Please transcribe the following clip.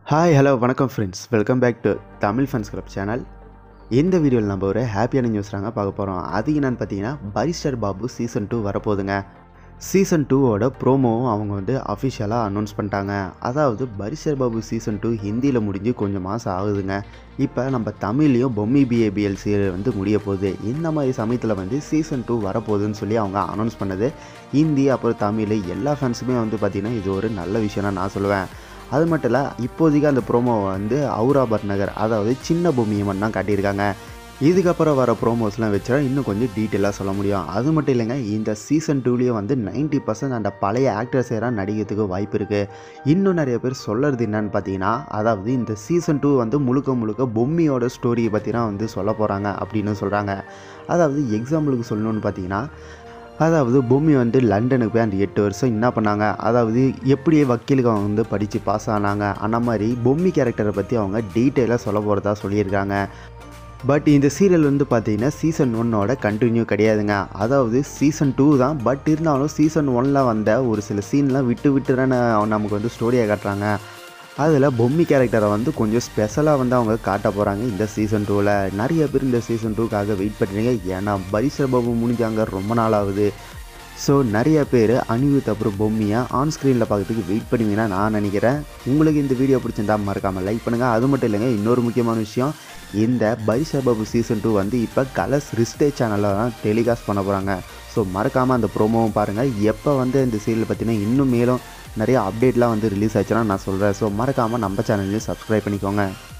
hi hello வணக்கம் friends welcome back to Tamil funs club channel இந்த வீடியோவில் நம்ம ஒரு ஹாப்பியான நியூஸ் தாங்க பார்க்க போகிறோம் அது என்னன்னு பார்த்தீங்கன்னா பரிஸ்டர் பாபு சீசன் டூ வரப்போகுதுங்க சீசன் டூவோட ப்ரோமோவும் அவங்க வந்து அஃபிஷியலாக அனௌன்ஸ் பண்ணிட்டாங்க அதாவது பரிஸ்டர் பாபு சீசன் டூ ஹிந்தியில் முடிஞ்சு கொஞ்சம் மாதம் ஆகுதுங்க இப்போ நம்ம தமிழ்லேயும் பொம்மி பிஏபிஎல் சீரியல் வந்து முடிய போகுது இந்த மாதிரி சமயத்தில் வந்து சீசன் டூ வரப்போகுதுன்னு சொல்லி அவங்க அனௌன்ஸ் பண்ணது ஹிந்தி அப்புறம் தமிழ் எல்லா ஃபேன்ஸுமே வந்து பார்த்திங்கன்னா இது ஒரு நல்ல விஷயம் நான் சொல்லுவேன் அது மட்டும் இல்லை இப்போதைக்கு அந்த ப்ரோமோவை வந்து ஔராபாத் நகர் அதாவது சின்ன பூமியம்மன் தான் காட்டியிருக்காங்க இதுக்கப்புறம் வர ப்ரோமோஸ்லாம் வச்சா இன்னும் கொஞ்சம் டீட்டெயிலாக சொல்ல முடியும் அது மட்டும் இல்லைங்க இந்த சீசன் டூலேயே வந்து 90% பர்சன்ட் அந்த பழைய ஆக்டர்ஸ் எல்லாம் நடிக்கிறதுக்கு வாய்ப்பு இருக்குது இன்னும் நிறைய பேர் சொல்கிறது என்னன்னு பார்த்தீங்கன்னா அதாவது இந்த சீசன் டூ வந்து முழுக்க முழுக்க பொம்மியோட ஸ்டோரியை பற்றி தான் வந்து சொல்ல போகிறாங்க அப்படின்னு சொல்கிறாங்க அதாவது எக்ஸாம்பிளுக்கு சொல்லணும்னு பார்த்தீங்கன்னா அதாவது பூமி வந்து லண்டனுக்கு போய் அந்த எட்டு வருஷம் என்ன பண்ணாங்க அதாவது எப்படியே வக்கீலுக்கு அவங்க வந்து படித்து பாஸ் ஆனாங்க அந்த மாதிரி பொம்மி கேரக்டரை பற்றி அவங்க டீட்டெயிலாக சொல்ல போகிறதா சொல்லியிருக்காங்க பட் இந்த சீரியல் வந்து பார்த்தீங்கன்னா சீசன் ஒன்னோட கண்டினியூ கிடையாதுங்க அதாவது சீசன் டூ தான் பட் இருந்தாலும் சீசன் ஒனில் வந்த ஒரு சில சீன்லாம் விட்டு விட்டு தானே நமக்கு வந்து ஸ்டோரியை காட்டுறாங்க அதில் பொம்மி கேரக்டரை வந்து கொஞ்சம் ஸ்பெஷலாக வந்து அவங்க காட்ட போகிறாங்க இந்த சீசன் டூவில் நிறைய பேர் இந்த சீசன் டூக்காக வெயிட் பண்ணுறீங்க ஏன்னா பரிசர் பாபு முடிஞ்சாங்க ரொம்ப நாள் ஆகுது ஸோ நிறைய பேர் அனிருத் அப்புறம் பொம்மியை ஆன் ஸ்க்ரீனில் பார்க்கறதுக்கு வெயிட் பண்ணுவீங்கன்னா நான் நினைக்கிறேன் உங்களுக்கு இந்த வீடியோ பிடிச்சிருந்தா மறக்காமல் லைக் பண்ணுங்கள் அது மட்டும் இல்லைங்க இன்னொரு முக்கியமான விஷயம் இந்த பரிசர் பாபு சீசன் டூ வந்து இப்போ கலர்ஸ் ரிஸ்டே சேனலில் தான் டெலிகாஸ்ட் பண்ண போகிறாங்க ஸோ மறக்காமல் அந்த ப்ரோமோவும் பாருங்கள் எப்போ வந்து இந்த சீரியல் பார்த்தீங்கன்னா இன்னும் மேலும் நிறைய அப்டேட்லாம் வந்து ரிலீஸ் ஆச்சுன்னா நான் சொல்கிறேன் ஸோ மறக்காமல் நம்ம சேனல்லையும் சப்ஸ்கிரைப் பண்ணிக்கோங்க